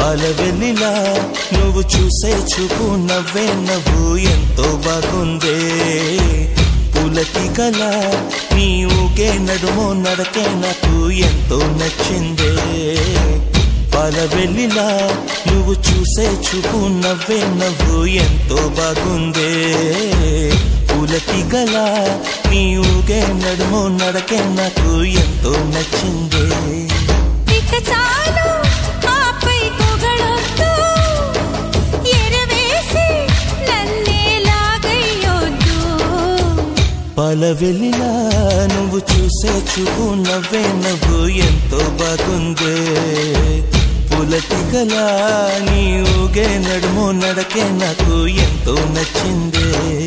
పాల వెల్లిలా నువ్వు చూసే చూపు నవ్వే నవ్వు ఎంతో బాగుందే పులకిగల నీ ఊగే నడుమో నడకే నాకు ఎంతో నచ్చిందే పాల వెల్లిలా నువ్వు చూసే చూపు నవ్వే నవ్వు ఎంతో బాగుందే పులకిగల నీ ఊగే నడుమో నడకే నాకు ఎంతో నచ్చిందే ఇక చాలు ఆపై పొగడొద్దు ఎరవేసి నన్నే లాగయ్యొద్దు పాల వెల్లిలా నువ్వు చూసే చూపు నవ్వే నవ్వు ఎంతో బాగుందే పులటిగల నీ ఊగే నడుమో నడకే నాకు ఎంతో నచ్చిందే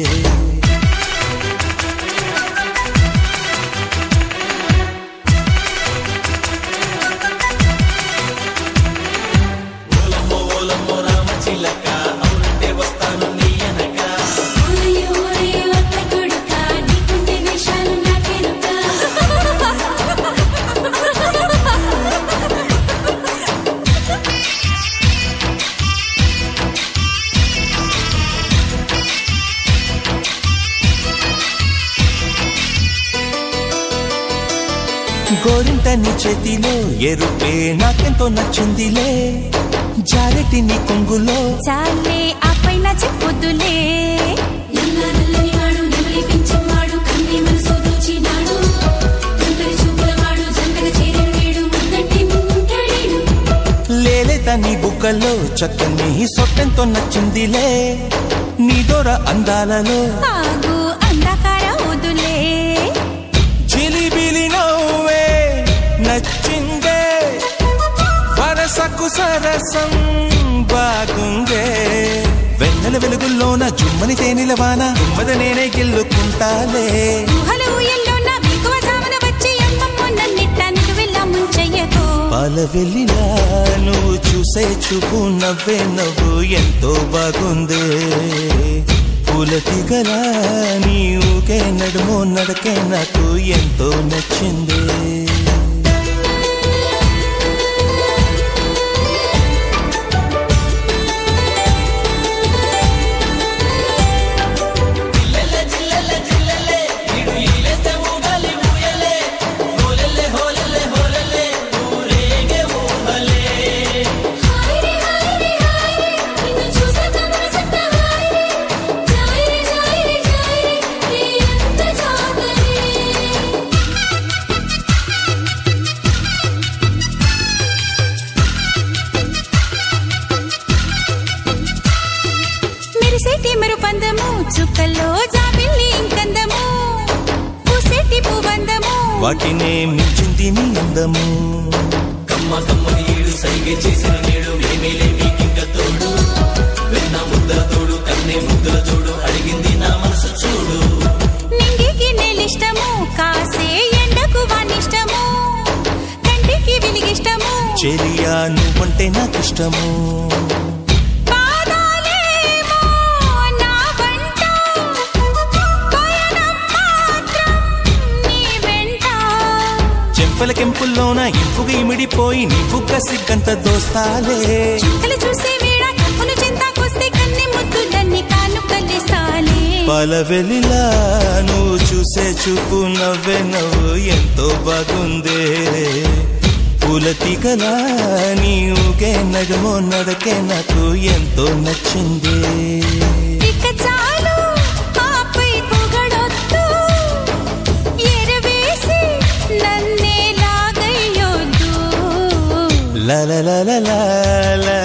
ఓయ్ ఓయ్ ఒక్క కొడుకా నీకుంటే విషాలు నాకెరుకా గోరింట నీ చేతిలో ఎరుపే నాకెంతో నచ్చిందిలే జారెటి నీ కొంగులో చాలే ఆపై నా చెప్పొద్దులే నల్ల నల్లని వాడు నెమలి పెంచివాడు కన్ని మనసు దోచినాడు ఒంటరి చూపుల వాడు జంటగా చేరిన నేడు ముందంటి ముందుంటాడేడు లేలేత నీ బుగ్గల్లో చక్కని సొట్టెంతో నచ్చిందిలే నీ దొర అందాలలో ఆగు అంధకార వదులే చిలిబిలి నవ్వే నచ్చిందే వరసకు సరసం బాగుందే వెన్నెల వెలుగుల్లోన జుమ్మని తేనెల వాన తుమ్మద నేనే గెల్లుకుంటాలే ఊహల ఊయల్లో నా విగువ జామున వచ్చి అమ్మమ్మ నన్నిట్ట నిలువెల్లా ముంచెయ్యకు పాల వెళ్ళిలా నువ్వు చూసే చూపు నవ్వే నవ్వు ఎంతో బాగుందే పూలతిగల నీ ఊకే నడుమో నడకే నాకు ఎంతో నచ్చిందే హాయ్ రే హాయ్ రే హాయ్ రే నిన్ను చూసాక మనసంతా హాయ్ రే జాయ్ రే జాయ్ రే జాయ్ రే రే ఎంత జాగరే మెరిసేటి మరుపందము చుక్కల్లో జాబిల్లి ఇంకందము పూసేటి పువ్వందము వాటినే మించింది నీ అందము కమ్మ కమ్మని ఏడు సైగె చేసిన నేడు మేమేలే మీకింక తోడు వెన్న ముద్దల తోడు కన్నే ముద్దుల చూడు అడిగింది నా మనసు చూడు నింగికి నేలిష్టము కాసే ఎండకు వానిష్టము కంటికి వెలిగిష్టము చెలియా నువ్వంటే నాకిష్టము పాదాలేమో నా వెంట పయనం మాత్రం నీ వెంట చెంపల కెంపుల్లోన ఇంపుగా ఇమిడిపోయి నీ బుగ్గ సిగ్గంత దోస్తాలే చుక్కలు చూసే వేళ కప్పును చింతాకొస్తే కన్ని ముద్దులన్నీ కానుకలేసాలే పాల వెలిలా నువ్వు చూసే చూపు నవ్వే నవ్వు ఎంతో బాగుందే పూలతిగల నీ ఊగే నడుమో నడకే నాకు ఎంతో నచ్చిందే ఇక చాలు ఆపై పొగడొద్దు ఎరవేసి నన్నే లాగయ్యొద్దు లా లా లా లా లా లా